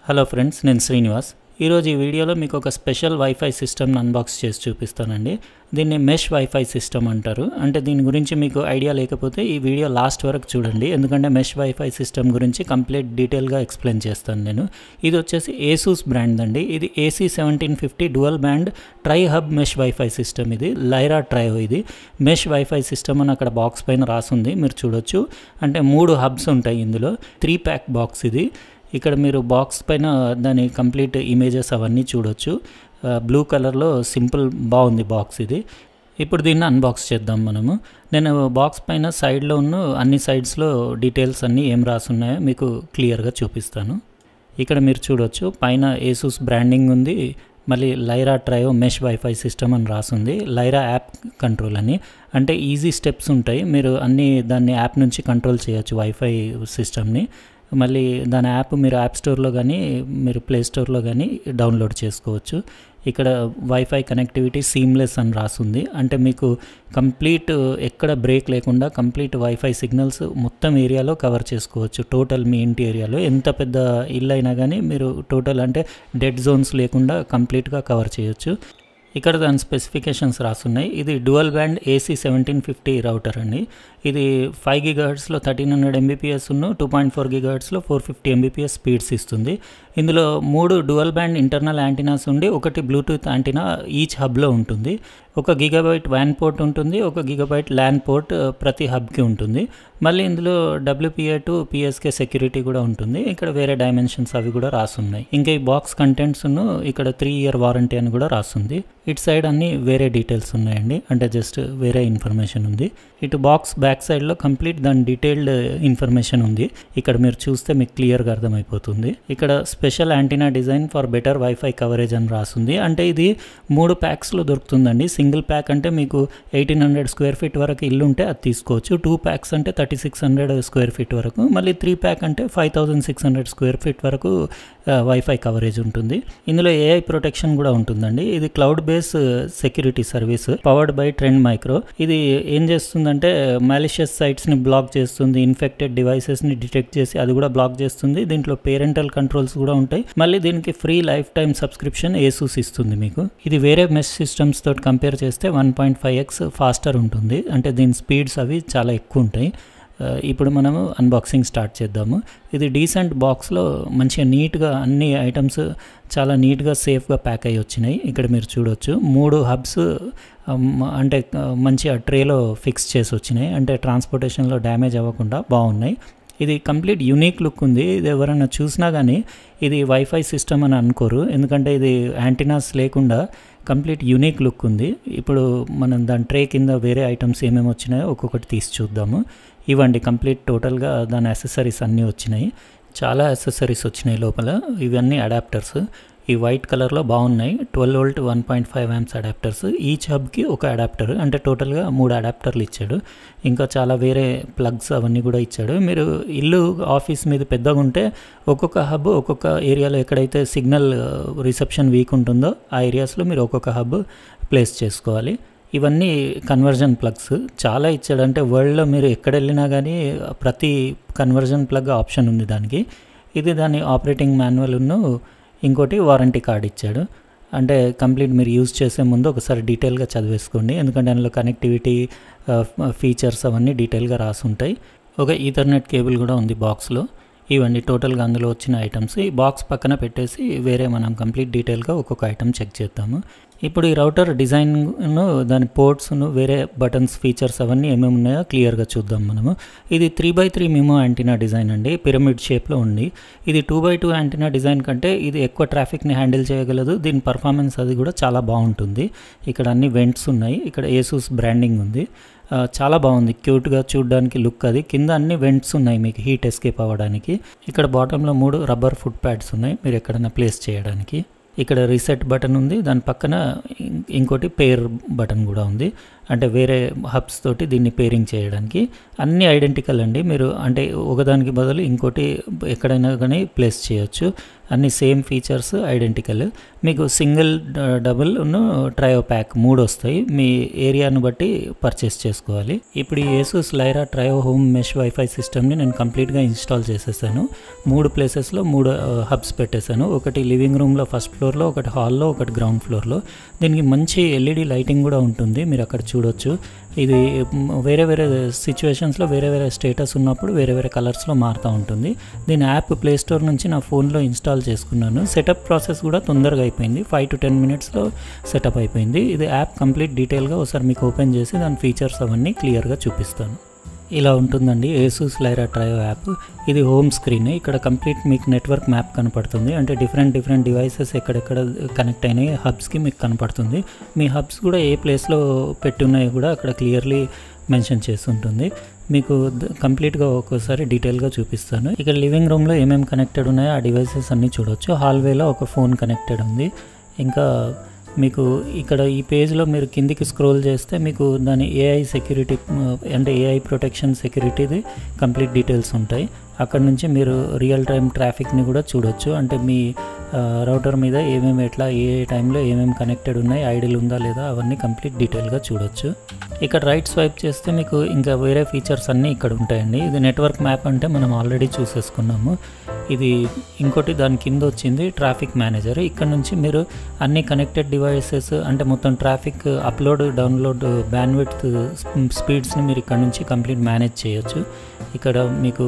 hello friends నేను శ్రీనివాస్ ఈరోజు ఈ వీడియోలో మీకు ఒక స్పెషల్ వైఫై సిస్టమ్ని అన్బాక్స్ చేసి చూపిస్తానండి దీన్ని మెష్ వైఫై సిస్టమ్ అంటారు అంటే దీని గురించి మీకు ఐడియా లేకపోతే ఈ వీడియో లాస్ట్ వరకు చూడండి ఎందుకంటే మెష్ వైఫై సిస్టమ్ గురించి కంప్లీట్ డీటెయిల్గా ఎక్స్ప్లెయిన్ చేస్తాను నేను ఇది వచ్చేసి ఏసూస్ బ్రాండ్ అండి ఇది AC seventeen fifty dual band tri hub mesh wifi system ఇది లైరా ట్రైవ్ ఇది మెష్ వైఫై సిస్టమ్ అని అక్కడ బాక్స్ పైన రాసుంది మీరు చూడొచ్చు అంటే మూడు హబ్స్ ఉంటాయి ఇందులో త్రీ ప్యాక్ బాక్స్ ఇది ఇక్కడ మీరు బాక్స్ పైన దాని కంప్లీట్ ఇమేజెస్ అవన్నీ చూడొచ్చు బ్లూ కలర్లో సింపుల్ బాగుంది బాక్స్ ఇది ఇప్పుడు దీన్ని అన్బాక్స్ చేద్దాం మనము నేను బాక్స్ పైన సైడ్లో ఉన్న అన్ని సైడ్స్లో డీటెయిల్స్ అన్నీ ఏం రాసున్నాయో మీకు క్లియర్గా చూపిస్తాను ఇక్కడ మీరు చూడొచ్చు పైన ఏసూస్ బ్రాండింగ్ ఉంది మళ్ళీ Lyra trio mesh wifi system అని రాసుంది లైరా యాప్ కంట్రోల్ అని అంటే ఈజీ స్టెప్స్ ఉంటాయి మీరు అన్ని దాన్ని యాప్ నుంచి కంట్రోల్ చేయొచ్చు వైఫై సిస్టమ్ని మళ్ళీ దాని యాప్ మీరు యాప్ స్టోర్లో కానీ మీరు ప్లే స్టోర్లో కానీ డౌన్లోడ్ చేసుకోవచ్చు ఇక్కడ వైఫై కనెక్టివిటీ సీమ్లెస్ అని రాసుంది అంటే మీకు కంప్లీట్ ఎక్కడ బ్రేక్ లేకుండా కంప్లీట్ వైఫై సిగ్నల్స్ మొత్తం ఏరియాలో కవర్ చేసుకోవచ్చు టోటల్ మీ ఇంటి ఏరియాలో ఎంత పెద్ద ఇల్లు అయినా కానీ మీరు టోటల్ అంటే డెడ్ జోన్స్ లేకుండా కంప్లీట్గా కవర్ చేయొచ్చు ఇక్కడ దాని స్పెసిఫికేషన్స్ రాసున్నాయి ఇది dual band AC seventeen fifty router అండి ఇది ఫైవ్ గిగాహర్ట్స్లో థర్టీన్ హండ్రెడ్ ఎంబీపీఎస్ ఉన్న టూ పాయింట్ ఫోర్ గిగాహర్ట్స్లో ఫోర్ ఫిఫ్టీ ఎంబీపీఎస్ స్పీడ్స్ ఇస్తుంది ఇందులో మూడు డువల్ బ్యాండ్ ఇంటర్నల్ యాంటీనాస్ ఉండి ఒకటి బ్లూటూత్ యాంటీనా ఈచ్ హబ్లో ఉంటుంది ఒక గిగాబైట్ వ్యాన్ పోర్ట్ ఉంటుంది ఒక గిగాబైట్ ల్యాన్ పోర్ట్ ప్రతి హబ్కి ఉంటుంది మళ్ళీ ఇందులో డబ్ల్యూపీఏ టు పిఎస్కే సెక్యూరిటీ కూడా ఉంటుంది ఇక్కడ వేరే డైమెన్షన్స్ అవి కూడా రాసున్నాయి ఇంకా ఈ బాక్స్ కంటెంట్స్ ఇక్కడ త్రీ ఇయర్ వారంటీ అని కూడా రాస్తుంది ఇటు సైడ్ అన్ని వేరే డీటెయిల్స్ ఉన్నాయండి అంటే జస్ట్ వేరే ఇన్ఫర్మేషన్ ఉంది ఇటు బాక్స్ బ్యాక్ సైడ్లో కంప్లీట్ దాని డీటెయిల్డ్ ఇన్ఫర్మేషన్ ఉంది ఇక్కడ మీరు చూస్తే మీకు క్లియర్గా అర్థమైపోతుంది ఇక్కడ special antenna design for better wifi coverage అని రాస్తుంది అంటే ఇది మూడు ప్యాక్స్లో దొరుకుతుందండి సింగిల్ ప్యాక్ అంటే మీకు ఎయిటీన్ హండ్రెడ్ స్క్వేర్ ఫీట్ వరకు ఇల్లు ఉంటే అది తీసుకోవచ్చు టూ ప్యాక్స్ అంటే thirty six hundred square feet వరకు మళ్ళీ త్రీ ప్యాక్ అంటే five thousand six hundred square feet వరకు వైఫై కవరేజ్ ఉంటుంది ఇందులో ఏఐ ప్రొటెక్షన్ కూడా ఉంటుందండి ఇది cloud base security service powered by Trend Micro ఇది ఏం చేస్తుందంటే మాలిషియస్ సైట్స్ని బ్లాక్ చేస్తుంది ఇన్ఫెక్టెడ్ డివైసెస్ని డిటెక్ట్ చేసి అది కూడా బ్లాక్ చేస్తుంది దీంట్లో పేరెంటల్ కంట్రోల్స్ కూడా ఉంటాయి మళ్ళీ దీనికి free lifetime subscription Asus ఇస్తుంది మీకు ఇది వేరే మెస్ సిస్టమ్స్ తోటి కంపేర్ చేస్తే one point five x faster ఉంటుంది అంటే దీని స్పీడ్స్ అవి చాలా ఎక్కువ ఉంటాయి ఇప్పుడు మనము అన్బాక్సింగ్ స్టార్ట్ చేద్దాము ఇది డీసెంట్ బాక్స్లో మంచిగా నీట్గా అన్ని ఐటమ్స్ చాలా నీట్గా సేఫ్గా ప్యాక్ అయ్యి వచ్చినాయి ఇక్కడ మీరు చూడొచ్చు మూడు హబ్స్ అంటే మంచిగా ట్రేలో ఫిక్స్ చేసి వచ్చినాయి అంటే ట్రాన్స్పోర్టేషన్లో డ్యామేజ్ అవ్వకుండా బాగున్నాయి ఇది కంప్లీట్ యూనిక్ లుక్ ఉంది ఇది ఎవరైనా చూసినా కానీ ఇది వైఫై సిస్టమ్ అని అనుకోరు ఎందుకంటే ఇది యాంటీనాస్ లేకుండా కంప్లీట్ యూనిక్ లుక్ ఉంది ఇప్పుడు మనం దాని ట్రే కింద వేరే ఐటమ్స్ ఏమేమి వచ్చినాయో ఒక్కొక్కటి తీసి చూద్దాము ఇవ్వండి కంప్లీట్ టోటల్గా దాని అసెసరీస్ అన్నీ వచ్చినాయి చాలా అసెసరీస్ వచ్చినాయి లోపల ఇవన్నీ అడాప్టర్స్ ఈ వైట్ కలర్లో బాగున్నాయి twelve volt one point five amps adapters each హబ్కి ఒక అడాప్టర్ అంటే టోటల్గా మూడు అడాప్టర్లు ఇచ్చాడు ఇంకా చాలా వేరే ప్లగ్స్ అవన్నీ కూడా ఇచ్చాడు మీరు ఇల్లు ఆఫీస్ మీద పెద్దగా ఉంటే ఒక్కొక్క హబ్ ఒక్కొక్క ఏరియాలో ఎక్కడైతే సిగ్నల్ రిసెప్షన్ వీక్ ఉంటుందో ఆ ఏరియాస్లో మీరు ఒక్కొక్క హబ్ ప్లేస్ చేసుకోవాలి ఇవన్నీ కన్వర్జన్ ప్లగ్స్ చాలా ఇచ్చాడు అంటే వరల్డ్లో మీరు ఎక్కడ వెళ్ళినా కానీ ప్రతి కన్వర్జన్ ప్లగ్ ఆప్షన్ ఉంది దానికి ఇది దాని ఆపరేటింగ్ మాన్యువల్ను ఇంకోటి వారంటీ కార్డ్ ఇచ్చాడు అంటే కంప్లీట్ మీరు యూజ్ చేసే ముందు ఒకసారి డీటెయిల్గా చదివేసుకోండి ఎందుకంటే అందులో కనెక్టివిటీ ఫీచర్స్ అవన్నీ డీటెయిల్గా రాసి ఉంటాయి ఒక ఈథర్నెట్ కేబుల్ కూడా ఉంది బాక్స్లో ఇవన్నీ టోటల్గా అందులో వచ్చిన ఐటమ్స్ ఈ బాక్స్ పక్కన పెట్టేసి వేరే మనం కంప్లీట్ డీటెయిల్గా ఒక్కొక్క ఐటమ్ చెక్ చేద్దాము ఇప్పుడు ఈ రౌటర్ డిజైన్ను దాని పోర్ట్స్ను వేరే బటన్స్ ఫీచర్స్ అవన్నీ ఏమేమి ఉన్నాయో క్లియర్గా చూద్దాం మనము ఇది three by three MIMO antenna design అండి పిరమిడ్ షేప్లో ఉంది ఇది two by two antenna design కంటే ఇది ఎక్కువ ట్రాఫిక్ని హ్యాండిల్ చేయగలదు దీని పర్ఫార్మెన్స్ అది కూడా చాలా బాగుంటుంది ఇక్కడ అన్ని వెంట్స్ ఉన్నాయి ఇక్కడ ఏసూస్ బ్రాండింగ్ ఉంది చాలా బాగుంది క్యూట్గా చూడడానికి లుక్ అది కింద అన్ని వెంట్స్ ఉన్నాయి మీకు హీట్ ఎస్కేప్ అవ్వడానికి ఇక్కడ బాటంలో మూడు రబ్బర్ ఫుట్ ప్యాడ్స్ ఉన్నాయి మీరు ఎక్కడైనా ప్లేస్ చేయడానికి ఇక్కడ రీసెట్ బటన్ ఉంది దాని పక్కన ఇంకోటి పేర్ బటన్ కూడా ఉంది అంటే వేరే హబ్స్ తోటి దీన్ని పేరింగ్ చేయడానికి అన్నీ ఐడెంటికల్ అండి మీరు అంటే ఒకదానికి బదులు ఇంకోటి ఎక్కడైనా కానీ ప్లేస్ చేయొచ్చు అన్ని సేమ్ ఫీచర్స్ ఐడెంటికల్ మీకు సింగిల్ డబుల్ ట్రయో ప్యాక్ మూడు వస్తాయి మీ ఏరియాను బట్టి పర్చేస్ చేసుకోవాలి ఇప్పుడు ఈ Asus Lyra trio home mesh wifi సిస్టమ్ని నేను కంప్లీట్గా ఇన్స్టాల్ చేసేసాను మూడు ప్లేసెస్లో మూడు హబ్స్ పెట్టేశాను ఒకటి లివింగ్ రూమ్లో ఫస్ట్ ఫ్లోర్లో ఒకటి హాల్లో ఒకటి గ్రౌండ్ ఫ్లోర్లో దీనికి మంచి ఎల్ఈడి లైటింగ్ కూడా ఉంటుంది మీరు అక్కడ చూడొచ్చు ఇది వేరే వేరే సిచ్యువేషన్స్లో వేరే వేరే స్టేటస్ ఉన్నప్పుడు వేరే వేరే కలర్స్లో మారుతూ ఉంటుంది దీని యాప్ ప్లే స్టోర్ నుంచి నా ఫోన్లో ఇన్స్టాల్ చేసుకున్నాను సెటప్ ప్రాసెస్ కూడా తొందరగా అయిపోయింది ఫైవ్ టు టెన్ మినిట్స్లో సెటప్ అయిపోయింది ఇది యాప్ కంప్లీట్ డీటెయిల్గా ఒకసారి మీకు ఓపెన్ చేసి దాని ఫీచర్స్ అవన్నీ క్లియర్గా చూపిస్తాను ఇలా ఉంటుందండి ఏసూస్ లైరా ట్రయో యాప్ ఇది హోమ్ స్క్రీన్ ఇక్కడ కంప్లీట్ మీకు నెట్వర్క్ మ్యాప్ కనపడుతుంది అంటే డిఫరెంట్ డిఫరెంట్ డివైసెస్ ఎక్కడెక్కడ కనెక్ట్ అయినాయి హబ్స్కి మీకు కనపడుతుంది మీ హబ్స్ కూడా ఏ ప్లేస్లో పెట్టి ఉన్నాయో కూడా అక్కడ క్లియర్లీ మెన్షన్ చేసి ఉంటుంది మీకు కంప్లీట్గా ఒక్కోసారి డీటెయిల్గా చూపిస్తాను ఇక్కడ లివింగ్ రూమ్లో ఏమేమి కనెక్టెడ్ ఉన్నాయో ఆ డివైసెస్ అన్నీ చూడొచ్చు హాల్వేలో ఒక ఫోన్ కనెక్టెడ్ ఉంది ఇంకా మీకు ఇక్కడ ఈ పేజ్లో మీరు కిందికి స్క్రోల్ చేస్తే మీకు దాని ఏఐ సెక్యూరిటీ అంటే ఏఐ ప్రొటెక్షన్ సెక్యూరిటీది కంప్లీట్ డీటెయిల్స్ ఉంటాయి అక్కడ నుంచి మీరు రియల్ టైం ట్రాఫిక్ని కూడా చూడొచ్చు అంటే మీ రౌటర్ మీద ఏమేమి ఎట్లా ఏ టైంలో ఏమేమి కనెక్టెడ్ ఉన్నాయి ఐడిల్ ఉందా లేదా అవన్నీ కంప్లీట్ డీటెయిల్గా చూడొచ్చు ఇక్కడ రైట్ స్వైప్ చేస్తే మీకు ఇంకా వేరే ఫీచర్స్ అన్నీ ఇక్కడ ఉంటాయండి ఇది నెట్వర్క్ మ్యాప్ అంటే మనం ఆల్రెడీ చూసేసుకున్నాము ఇది ఇంకోటి దాని కింద వచ్చింది ట్రాఫిక్ మేనేజర్ ఇక్కడ నుంచి మీరు అన్ని కనెక్టెడ్ డివైసెస్ అంటే మొత్తం ట్రాఫిక్ అప్లోడ్ డౌన్లోడ్ బ్యాండ్విడ్త్ స్పీడ్స్ని మీరు ఇక్కడ నుంచి కంప్లీట్ మేనేజ్ చేయొచ్చు ఇక్కడ మీకు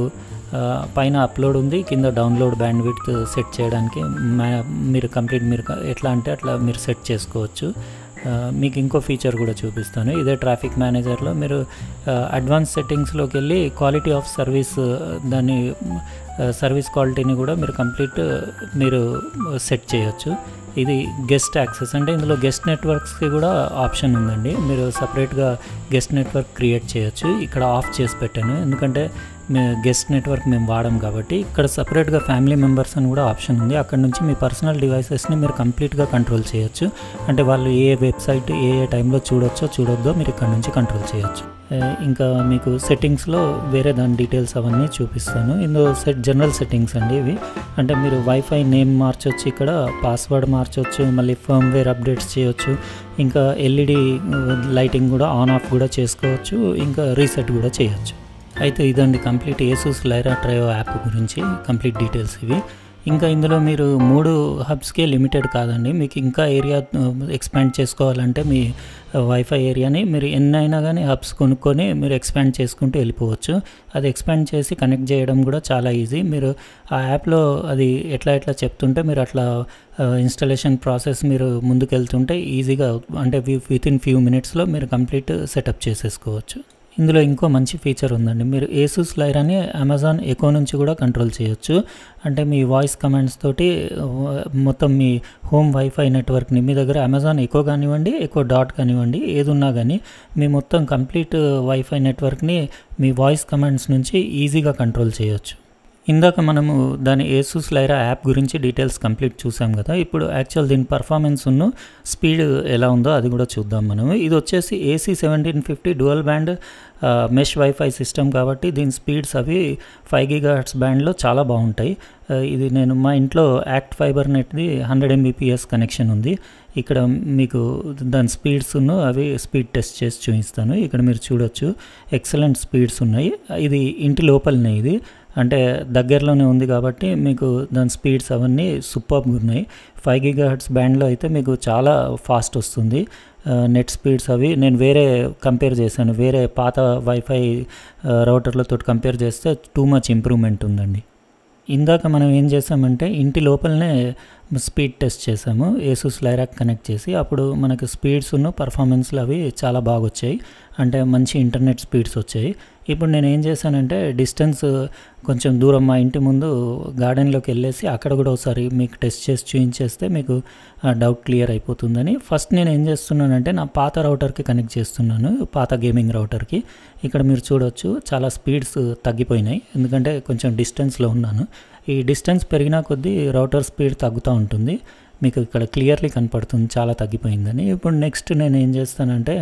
పైన అప్లోడ్ ఉంది కింద డౌన్లోడ్ బ్యాండ్ విడ్త్ సెట్ చేయడానికి మీరు కంప్లీట్ మీరు ఎట్లా అంటే అట్లా మీరు సెట్ చేసుకోవచ్చు మీకు ఇంకో ఫీచర్ కూడా చూపిస్తాను ఇదే ట్రాఫిక్ మేనేజర్లో మీరు అడ్వాన్స్ సెట్టింగ్స్లోకి వెళ్ళి క్వాలిటీ ఆఫ్ సర్వీస్ దాని సర్వీస్ క్వాలిటీని కూడా మీరు కంప్లీట్ మీరు సెట్ చేయొచ్చు ఇది గెస్ట్ యాక్సెస్ అంటే ఇందులో గెస్ట్ నెట్వర్క్స్కి కూడా ఆప్షన్ ఉందండి మీరు సపరేట్గా గెస్ట్ నెట్వర్క్ క్రియేట్ చేయొచ్చు ఇక్కడ ఆఫ్ చేసి పెట్టాను ఎందుకంటే గెస్ట్ నెట్వర్క్ మేము వాడము కాబట్టి ఇక్కడ సపరేట్గా ఫ్యామిలీ మెంబర్స్ అని కూడా ఆప్షన్ ఉంది అక్కడ నుంచి మీ పర్సనల్ డివైసెస్ని మీరు కంప్లీట్గా కంట్రోల్ చేయొచ్చు అంటే వాళ్ళు ఏ వెబ్సైట్ ఏ ఏ టైంలో చూడొచ్చో చూడొద్దో మీరు ఇక్కడ నుంచి కంట్రోల్ చేయొచ్చు ఇంకా మీకు సెట్టింగ్స్లో వేరే దాని డీటెయిల్స్ అవన్నీ చూపిస్తాను ఇందులో సెట్ జనరల్ సెట్టింగ్స్ అండి ఇవి అంటే మీరు వైఫై నేమ్ మార్చొచ్చు ఇక్కడ పాస్వర్డ్ మార్చొచ్చు మళ్ళీ ఫర్మ్వేర్ అప్డేట్స్ చేయొచ్చు ఇంకా ఎల్ఈడి లైటింగ్ కూడా ఆన్ ఆఫ్ కూడా చేసుకోవచ్చు ఇంకా రీసెట్ కూడా చేయొచ్చు అయితే ఇదండి complete Asus Lyra trio app గురించి కంప్లీట్ డీటెయిల్స్ ఇవి ఇంకా ఇందులో మీరు మూడు హబ్స్కే లిమిటెడ్ కాదండి మీకు ఇంకా ఏరియా ఎక్స్పాండ్ చేసుకోవాలంటే మీ వైఫై ఏరియాని మీరు ఎన్నైనా కానీ హబ్స్ కొనుక్కొని మీరు ఎక్స్పాండ్ చేసుకుంటూ వెళ్ళిపోవచ్చు అది ఎక్స్పాండ్ చేసి కనెక్ట్ చేయడం కూడా చాలా ఈజీ మీరు ఆ యాప్లో అది ఎట్లా ఎట్లా చెప్తుంటే మీరు అట్లా ఇన్స్టలేషన్ ప్రాసెస్ మీరు ముందుకు వెళ్తుంటే ఈజీగా అంటే విత్ ఇన్ ఫ్యూ మినిట్స్లో మీరు కంప్లీట్ సెటప్ చేసేసుకోవచ్చు ఇందులో ఇంకో మంచి ఫీచర్ ఉందండి మీరు ఏసూస్ లైరాని అమెజాన్ ఎకో నుంచి కూడా కంట్రోల్ చేయొచ్చు అంటే మీ వాయిస్ కమాండ్స్ తోటి మొత్తం మీ హోమ్ వైఫై నెట్వర్క్ని మీ దగ్గర అమెజాన్ ఎకో కానివ్వండి ఎకో డాట్ కానివ్వండి ఏది ఉన్నా కానీ మీ మొత్తం కంప్లీట్ వైఫై నెట్వర్క్ని మీ వాయిస్ కమాండ్స్ నుంచి ఈజీగా కంట్రోల్ చేయొచ్చు ఇందాక మనము దాని ఏసూస్ లైరా యాప్ గురించి డీటెయిల్స్ కంప్లీట్ చూసాం కదా ఇప్పుడు యాక్చువల్ దీని పర్ఫార్మెన్స్ ఉన్న స్పీడ్ ఎలా ఉందో అది కూడా చూద్దాం మనం ఇది వచ్చేసి AC seventeen fifty dual band mesh wifi system కాబట్టి దీని స్పీడ్స్ అవి ఫైవ్ గిగా హర్ట్స్ బ్యాండ్లో చాలా బాగుంటాయి ఇది నేను మా ఇంట్లో యాక్ట్ ఫైబర్ నెట్ది హండ్రెడ్ ఎంబీపీఎస్ కనెక్షన్ ఉంది ఇక్కడ మీకు దాని స్పీడ్స్ అవి స్పీడ్ టెస్ట్ చేసి చూపిస్తాను ఇక్కడ మీరు చూడొచ్చు ఎక్సలెంట్ స్పీడ్స్ ఉన్నాయి ఇది ఇంటి లోపలనే ఇది అంటే దగ్గరలోనే ఉంది కాబట్టి మీకు దాని స్పీడ్స్ అవన్నీ సూపర్గా ఉన్నాయి ఫైవ్ గిగా హర్ట్స్ బ్యాండ్లో అయితే మీకు చాలా ఫాస్ట్ వస్తుంది నెట్ స్పీడ్స్ అవి నేను వేరే కంపేర్ చేశాను వేరే పాత వైఫై రౌటర్లతో కంపేర్ చేస్తే టూ మచ్ ఇంప్రూవ్మెంట్ ఉందండి ఇందాక మనం ఏం చేసామంటే ఇంటి లోపలనే స్పీడ్ టెస్ట్ చేసాము ఏసూస్ లైరాక్ కనెక్ట్ చేసి అప్పుడు మనకు స్పీడ్స్ ఉన్న పర్ఫార్మెన్స్లు అవి చాలా బాగా వచ్చాయి అంటే మంచి ఇంటర్నెట్ స్పీడ్స్ వచ్చాయి ఇప్పుడు నేను ఏం చేశానంటే డిస్టెన్స్ కొంచెం దూరం మా ఇంటి ముందు గార్డెన్లోకి వెళ్ళేసి అక్కడ కూడా ఒకసారి మీకు టెస్ట్ చేసి చూపించేస్తే మీకు డౌట్ క్లియర్ అయిపోతుందని ఫస్ట్ నేను ఏం చేస్తున్నానంటే నా పాత రౌటర్కి కనెక్ట్ చేస్తున్నాను పాత గేమింగ్ రౌటర్కి ఇక్కడ మీరు చూడొచ్చు చాలా స్పీడ్స్ తగ్గిపోయినాయి ఎందుకంటే కొంచెం డిస్టెన్స్లో ఉన్నాను ఈ డిస్టెన్స్ పెరిగినా కొద్దీ రౌటర్ స్పీడ్ తగ్గుతూ ఉంటుంది మీకు ఇక్కడ క్లియర్లీ కనపడుతుంది చాలా తగ్గిపోయిందని ఇప్పుడు నెక్స్ట్ నేను ఏం చేస్తానంటే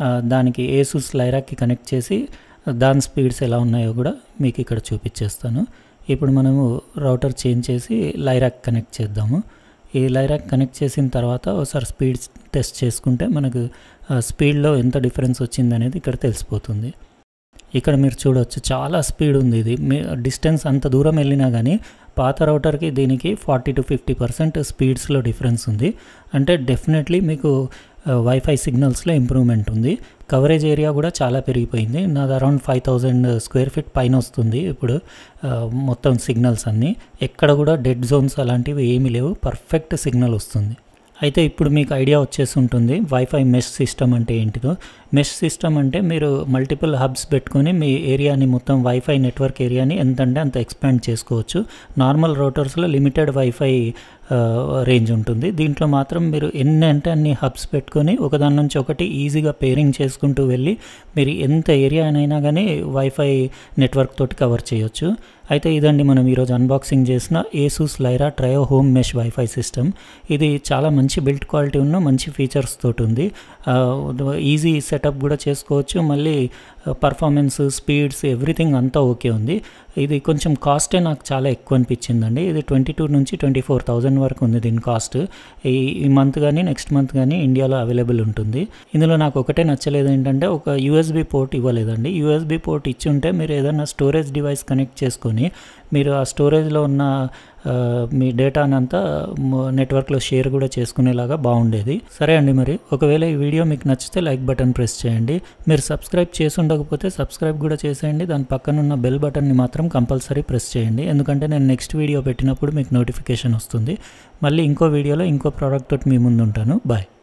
ఆ, దానికి ఏసూస్ లైరాక్కి కనెక్ట్ చేసి దాని స్పీడ్స్ ఎలా ఉన్నాయో కూడా మీకు ఇక్కడ చూపించేస్తాను ఇప్పుడు మనము రౌటర్ చేంజ్ చేసి లైరాక్ కనెక్ట్ చేద్దాము ఈ లైరాక్ కనెక్ట్ చేసిన తర్వాత ఒకసారి స్పీడ్ టెస్ట్ చేసుకుంటే మనకు స్పీడ్లో ఎంత డిఫరెన్స్ వచ్చింది అనేది ఇక్కడ తెలిసిపోతుంది ఇక్కడ మీరు చూడవచ్చు చాలా స్పీడ్ ఉంది ఇది మీ డిస్టెన్స్ అంత దూరం వెళ్ళినా కానీ పాత రౌటర్కి దీనికి ఫార్టీ టు ఫిఫ్టీ పర్సెంట్ స్పీడ్స్లో డిఫరెన్స్ ఉంది అంటే డెఫినెట్లీ మీకు వైఫై సిగ్నల్స్లో ఇంప్రూవ్మెంట్ ఉంది కవరేజ్ ఏరియా కూడా చాలా పెరిగిపోయింది నాది around five thousand square feet పైన వస్తుంది ఇప్పుడు ఆ, మొత్తం సిగ్నల్స్ అన్నీ ఎక్కడ కూడా డెడ్ జోన్స్ అలాంటివి ఏమీ లేవు పర్ఫెక్ట్ సిగ్నల్ వస్తుంది అయితే ఇప్పుడు మీకు ఐడియా వచ్చేసి ఉంటుంది వైఫై మెష్ సిస్టమ్ అంటే ఏంటిదో మెష్ సిస్టమ్ అంటే మీరు మల్టిపుల్ హబ్స్ పెట్టుకొని మీ ఏరియాని మొత్తం వైఫై నెట్వర్క్ ఏరియాని ఎంతంటే అంత ఎక్స్పాండ్ చేసుకోవచ్చు నార్మల్ రౌటర్స్లో లిమిటెడ్ వైఫై రేంజ్ ఉంటుంది దీంట్లో మాత్రం మీరు ఎన్ని అంటే అన్ని హబ్స్ పెట్టుకొని ఒకదాని నుంచి ఒకటి ఈజీగా పేరింగ్ చేసుకుంటూ వెళ్ళి మీరు ఎంత ఏరియా అయినా కానీ వైఫై నెట్వర్క్ తోటి కవర్ చేయొచ్చు అయితే ఇదండి మనం ఈరోజు అన్బాక్సింగ్ చేసిన Asus Lyra trio home mesh wifi system ఇది చాలా మంచి బిల్డ్ క్వాలిటీ ఉన్న మంచి ఫీచర్స్ తోటి ఉంది ఈజీ సెటప్ కూడా చేసుకోవచ్చు మళ్ళీ పర్ఫార్మెన్స్ స్పీడ్స్ ఎవ్రీథింగ్ అంతా ఓకే ఉంది ఇది కొంచెం కాస్టే నాకు చాలా ఎక్కువ అనిపించిందండి ఇది ట్వంటీ టూ నుంచి ట్వంటీ ఫోర్ థౌజండ్ వరకు ఉంది దీని కాస్ట్ ఈ ఈ మంత్ కానీ నెక్స్ట్ మంత్ కానీ ఇండియాలో అవైలబుల్ ఉంటుంది ఇందులో నాకు ఒకటే నచ్చలేదు ఏంటంటే ఒక యూఎస్బి పోర్ట్ ఇవ్వలేదండి యూఎస్బి పోర్ట్ ఇచ్చి ఉంటే మీరు ఏదైనా స్టోరేజ్ డివైస్ కనెక్ట్ చేసుకొని మీరు ఆ స్టోరేజ్లో ఉన్న ఆ, మీ డేటాని అంతా నెట్వర్క్లో షేర్ కూడా చేసుకునేలాగా బాగుండేది సరే అండి మరి ఒకవేళ ఈ వీడియో మీకు నచ్చితే లైక్ బటన్ ప్రెస్ చేయండి మీరు సబ్స్క్రైబ్ చేసి ఉండకపోతే సబ్స్క్రైబ్ కూడా చేసేయండి దాని పక్కన ఉన్న బెల్ బటన్ని మాత్రం కంపల్సరీ ప్రెస్ చేయండి ఎందుకంటే నేను నెక్స్ట్ వీడియో పెట్టినప్పుడు మీకు నోటిఫికేషన్ వస్తుంది మళ్ళీ ఇంకో వీడియోలో ఇంకో ప్రోడక్ట్ తోటి మీ ముందు ఉంటాను బాయ్